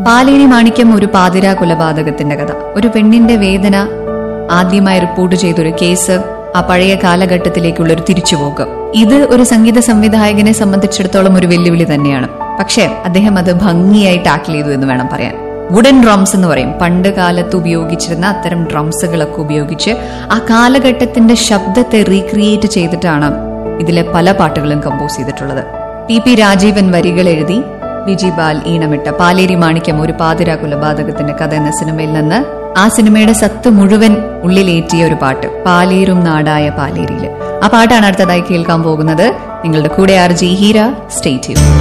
പാലേരി മാണിക്യം ഒരു പാതിരാ കൊലപാതകത്തിന്റെ കഥ ഒരു പെണ്ണിന്റെ വേദന ആദ്യമായി റിപ്പോർട്ട് ചെയ്തൊരു കേസ് ആ പഴയ കാലഘട്ടത്തിലേക്കുള്ള ഒരു തിരിച്ചുപോക്ക് ഇത് ഒരു സംഗീത സംവിധായകനെ സംബന്ധിച്ചിടത്തോളം ഒരു വെല്ലുവിളി തന്നെയാണ് പക്ഷേ അദ്ദേഹം അത് ഭംഗിയായി ടാക്കിൾ ചെയ്തു എന്ന് വേണം പറയാൻ വുഡൻ ഡ്രംസ് എന്ന് പറയും പണ്ട് കാലത്ത് ഉപയോഗിച്ചിരുന്ന അത്തരം ഡ്രംസുകളൊക്കെ ഉപയോഗിച്ച് ആ കാലഘട്ടത്തിന്റെ ശബ്ദത്തെ റീക്രിയേറ്റ് ചെയ്തിട്ടാണ് ഇതിലെ പല പാട്ടുകളും കമ്പോസ് ചെയ്തിട്ടുള്ളത് പി പി രാജീവൻ വരികൾ എഴുതി വിജി ബാൽ ഈണമിട്ട പാലേരി മാണിക്യം ഒരു പാതിരാ കൊലപാതകത്തിന്റെ കഥ എന്ന സിനിമയിൽ നിന്ന് ആ സിനിമയുടെ സത്ത് മുഴുവൻ ഉള്ളിലേറ്റിയ ഒരു പാട്ട് പാലേരും നാടായ പാലേരിയില് ആ പാട്ടാണ് അടുത്തതായി കേൾക്കാൻ പോകുന്നത് നിങ്ങളുടെ കൂടെ ആർ ജി ഹീര സ്റ്റേറ്റ് ചെയ്യും